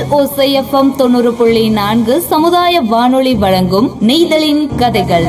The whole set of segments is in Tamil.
ஓசை எஃப்எம் தொண்ணூறு புள்ளி நான்கு சமுதாய வானொலி வழங்கும் நெய்தலின் கதைகள்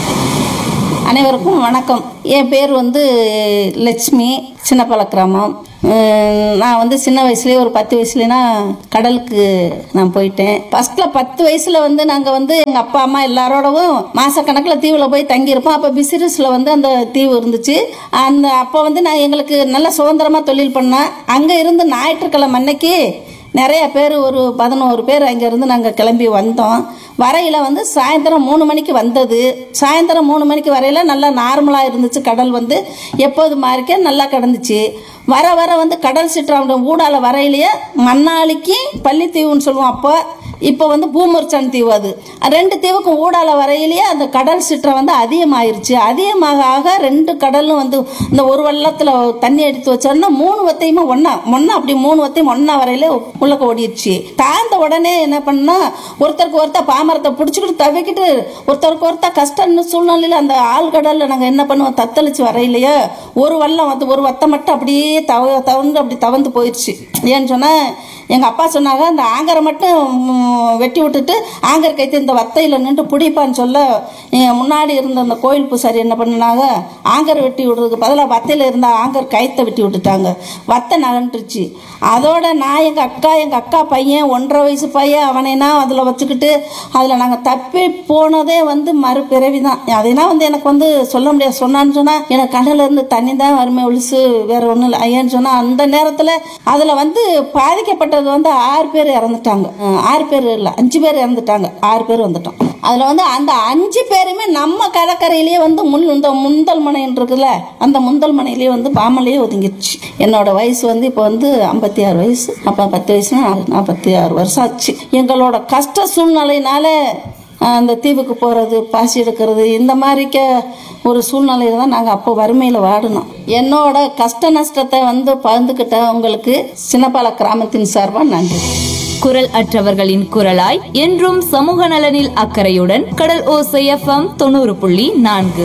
அனைவருக்கும் வணக்கம் என் பேர் வந்து லட்சுமி சின்னப்பல கிராமம் உம், நான் வந்து சின்ன வயசுலேயே ஒரு பத்து வயசுலனா கடலுக்கு நான் போயிட்டேன் ஃபர்ஸ்ட்டில் பத்து வயசில் வந்து நாங்கள் வந்து எங்கள் அப்பா அம்மா எல்லாரோடவும் மாதக்கணக்கில் தீவில் போய் தங்கியிருப்போம் அப்போ பிசினஸில் வந்து அந்த தீவு இருந்துச்சு அந்த அப்போ வந்து நான் எங்களுக்கு நல்ல சுதந்திரமாக தொழில் பண்ணேன் அங்கே இருந்து ஞாயிற்றுக்கிழமை அன்னைக்கு நிறைய பேர் ஒரு பதினோரு பேர் அங்கேருந்து நாங்கள் கிளம்பி வந்தோம் வரையில் வந்து சாயந்தரம் மூணு மணிக்கு வந்தது சாயந்தரம் மூணு மணிக்கு வரையில் நல்லா நார்மலாக இருந்துச்சு கடல் வந்து எப்போது மாதிரிக்கே நல்லா கிடந்துச்சு வர வர வந்து கடல் சிற்றாண்ட ஊடால வரையிலேயே மண்ணாளிக்கு பள்ளித்தீவுன்னு சொல்லுவோம் அப்போ இப்போ வந்து பூமர்ச்சான் தீவு அது ரெண்டு தீவுக்கும் ஊடால வரையிலேயே அந்த கடல் சிற்றம் வந்து அதிகமாயிருச்சு அதிகமாக ஆக ரெண்டு கடலும் வந்து இந்த ஒரு வெள்ளத்தில் தண்ணி எடுத்து வச்சோன்னா மூணு வத்தையுமே ஒன்றா ஒன்றா அப்படி மூணு வத்தையும் ஒன்றா வரையில உள்ளக்க ஓடிடுச்சு தாழ்ந்த உடனே என்ன பண்ணா ஒருத்தருக்கு ஒருத்தர் பாமரத்தை பிடிச்சிக்கிட்டு தவிக்கிட்டு ஒருத்தருக்கு ஒருத்தர் கஷ்டம்னு சூழ்நிலையில் அந்த ஆழ்கடலில் நாங்கள் என்ன பண்ணுவோம் தத்தளிச்சு வரையிலையே ஒரு வல்லம் வந்து ஒரு வத்தை மட்டும் அப்படியே தவ தவந்து அப்படி தவந்து போயிடுச்சு ஏன்னு சொன்னால் எங்கள் அப்பா சொன்னாங்க அந்த ஆங்கரை மட்டும் ம், வெட்டி விட்டுட்டு ஆங்கர் கைத்து இந்த வத்தையில் நின்று பிடிப்பான்னு சொல்ல என் முன்னாடி இருந்த அந்த கோயில் பூசாரி என்ன பண்ணினாங்க ஆங்கர் வெட்டி விடுறதுக்கு பதிலாக வத்தையில் இருந்த ஆங்கர் கயத்தை வெட்டி விட்டுட்டாங்க வத்தை நகன்றுச்சு அதோட நான் எங்கள் அக்கா எங்கள் அக்கா பையன் ஒன்றரை வயசு பையன் அவனைனா அதில் வச்சுக்கிட்டு அதில் நாங்கள் தப்பி போனதே வந்து மறுபிறவி தான் அதைனா வந்து எனக்கு வந்து சொல்ல முடியாது சொன்னான்னு சொன்னால் எனக்கு கண்ணில் இருந்து தண்ணி தான் வறுமை ஒழிச்சு வேற ஒன்றும் இல்லை ஐயன்னு சொன்னால் அந்த நேரத்தில் அதில் வந்து பாதிக்கப்பட்டது வந்து ஆறு பேர் இறந்துட்டாங்க அஹ் ஆறு பேர் இல்லை அஞ்சு பேர் இறந்துட்டாங்க ஆறு பேர் வந்துட்டோம் அதில் வந்து அந்த அஞ்சு பேருமே நம்ம கடற்கரையிலேயே வந்து முன் இந்த முந்தல் மனைன்னு இருக்குல்ல அந்த முந்தல் மனையிலேயே வந்து பாமலையே ஒதுங்கிடுச்சு என்னோட வயசு வந்து இப்போ வந்து ஐம்பத்தி ஆறு வயசு அப்போ பத்து வயசுனா நாற்பத்தி ஆறு வருஷம் ஆச்சு எங்களோட கஷ்ட சூழ்நிலையினால அஹ், அந்த தீவுக்கு போகிறது பாசி எடுக்கிறது இந்த மாதிரிக்க ஒரு சூழ்நிலையில தான் நாங்கள் அப்போ வறுமையில் வாடினோம் என்னோட கஷ்ட நஷ்டத்தை வந்து பகிர்ந்துக்கிட்ட உங்களுக்கு சின்னப்பால கிராமத்தின் சார்பாக நன்றி குரல் அற்றவர்களின் குரலாய் என்றும் சமூக நலனில் அக்கறையுடன் கடல் ஓசை எஃப்எம் தொண்ணூறு புள்ளி நான்கு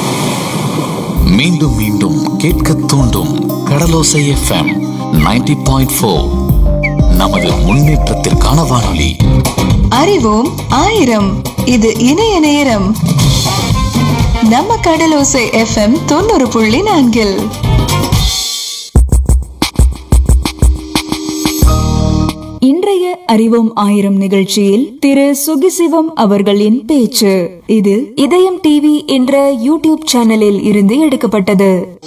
மீண்டும் மீண்டும் கேட்க தூண்டும் கடலோசை எஃப்எம் 90.4 பாயிண்ட் ஃபோர் நமது முன்னேற்றத்திற்கான வானொலி அறிவோம் ஆயிரம் இது இணைய நேரம் நம்ம கடலோசை எஃப்எம் தொண்ணூறு புள்ளி நான்கில் இன்றைய அறிவோம் ஆயிரம் நிகழ்ச்சியில் திரு சுகிசிவம் அவர்களின் பேச்சு இது இதயம் டிவி என்ற யூடியூப் சேனலில் இருந்து எடுக்கப்பட்டது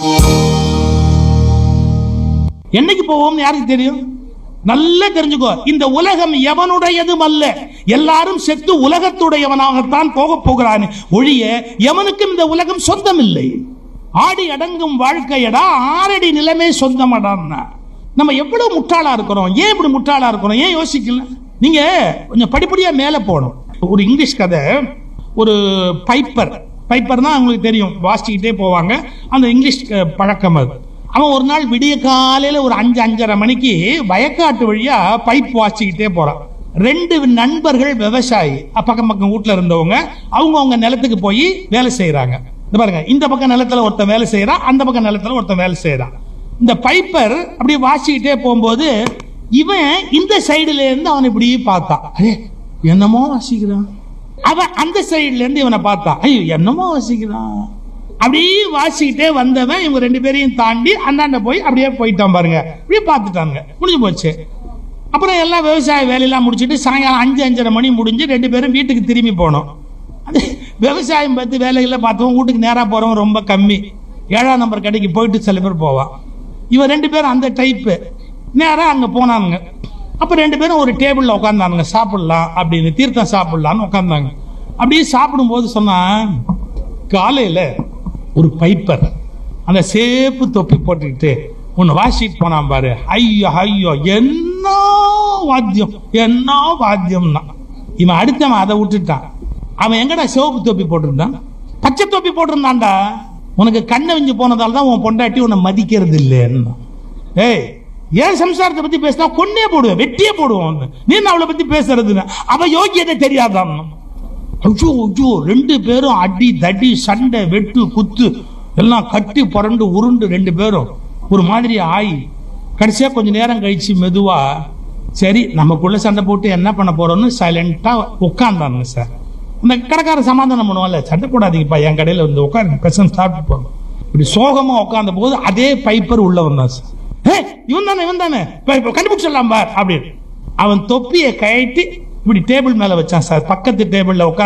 என்னைக்கு போவோம்னு யாருக்கு தெரியும் நல்லா தெரிஞ்சுக்கோ இந்த உலகம் எவனுடையதும் அல்ல எல்லாரும் செத்து உலகத்துடையவனாகத்தான் போக போகிறான் ஒழிய எவனுக்கும் இந்த உலகம் சொந்தம் இல்லை ஆடி அடங்கும் வாழ்க்கையடா ஆறடி நிலைமை சொந்தமடான்னா நம்ம எவ்வளவு முட்டாளா இருக்கிறோம் ஏன் இப்படி முட்டாளா இருக்கிறோம் ஏன் யோசிக்கல நீங்க கொஞ்சம் படிப்படியா மேல போகணும் ஒரு இங்கிலீஷ் கதை ஒரு பைப்பர் பைப்பர் தான் உங்களுக்கு தெரியும் வாசிச்சுக்கிட்டே போவாங்க அந்த இங்கிலீஷ் அஹ், பழக்கம் அது அவன் ஒரு நாள் விடிய காலையில ஒரு அஞ்சு அஞ்சரை மணிக்கு வயக்காட்டு வழியா பைப் வாசிக்கிட்டே போறான் ரெண்டு நண்பர்கள் விவசாயி அ- பக்கம் பக்கம் வீட்டுல இருந்தவங்க அவங்க அவங்க நிலத்துக்கு போய் வேலை செய்யறாங்க இந்த பாருங்க இந்த பக்கம் நிலத்துல ஒருத்தன் வேலை செய்யறான் அந்த பக்கம் நிலத்துல ஒருத்தன் வேலை செய்யறான் இந்த பைப்பர் அப்படியே வாசிக்கிட்டே போகும்போது இவன் இந்த சைடுல இருந்து அவன் இப்படி பார்த்தான் "அடே, என்னமோ வாசிக்கிறான் அவன் அந்த சைடுல இருந்து இவனை பார்த்தான் ஐயோ என்னமோ வாசிக்கிறான் அப்படியே வாசிக்கிட்டே வந்தவன் இவங்க ரெண்டு பேரையும் தாண்டி அந்தாண்ட போய் அப்படியே போயிட்டான் பாருங்க அப்படியே பார்த்துட்டாங்க முடிஞ்சு போச்சு அப்புறம் எல்லாம் விவசாய வேலையெல்லாம் முடிச்சுட்டு சாயங்காலம் அஞ்சு அஞ்சரை மணி முடிஞ்சு ரெண்டு பேரும் வீட்டுக்கு திரும்பி போனோம் அது விவசாயம் பார்த்து வேலைகளை பார்த்தவன் வீட்டுக்கு நேராக போறவன் ரொம்ப கம்மி ஏழாம் நம்பர் கடைக்கு போயிட்டு சில பேர் போவான் இவன் ரெண்டு பேரும் அந்த டைப்பு நேராக அங்கே போனானுங்க அப்போ ரெண்டு பேரும் ஒரு டேபிளில் உட்காந்தானுங்க சாப்பிடலாம் அப்படின்னு தீர்த்தம் சாப்பிடலான்னு உட்காந்தாங்க அப்படியே சாப்பிடும்போது சொன்னான் காலையில் ஒரு பைப்பர் அந்த சேப்பு தொப்பி போட்டுக்கிட்டு ஒன்று வாசிட்டு போனான் பாரு ஐயோ ஐயோ என்ன வாத்தியம் என்ன வாத்தியம்னா இவன் அடுத்தவன் அதை விட்டுட்டான் அவன் எங்கடா சிவப்பு தொப்பி போட்டிருந்தான் பச்சை தொப்பி போட்டிருந்தான்டா உனக்கு கண்ணை விஞ்சு போனதால தான் உன் பொண்டாட்டி உன்னை மதிக்கிறது இல்லைன்னா ஏய் ஏன் சம்சாரத்தை பத்தி பேசினா கொன்னே போடுவேன் வெட்டியே போடுவோம் உன்னை. நீ என்ன அவளை பத்தி பேசுறதுன்னு அவ யோகியதை தெரியாதான் ஐயோ ஐயோ ரெண்டு பேரும் அடி தடி சண்டை வெட்டு குத்து எல்லாம் கட்டி புரண்டு உருண்டு ரெண்டு பேரும் ஒரு மாதிரி ஆயி கடைசியா கொஞ்ச நேரம் கழிச்சு மெதுவா சரி நமக்குள்ள சண்டை போட்டு என்ன பண்ண போறோம்னு சைலண்டா உட்கார்ந்தாங்க சார் இந்த கடைக்கார சமாதானம் பண்ணுவான்ல சண்டை போடாதீங்கப்பா என் கடையில வந்து உட்காருங்க பேசாம சாப்பிட்டு போங்க இப்படி சோகமா உட்கார்ந்த போது அதே பைப்பர் உள்ள வந்தான் சார் "ஏய், இவன் தானே இவன் தானே கண்டுபிடிச்சிடலாம் பார் அப்படின்னு அவன் தொப்பியை கழட்டி இப்படி டேபிள் மேல வச்சான் சார் பக்கத்து டேபிள்ல உட்கார்ந்து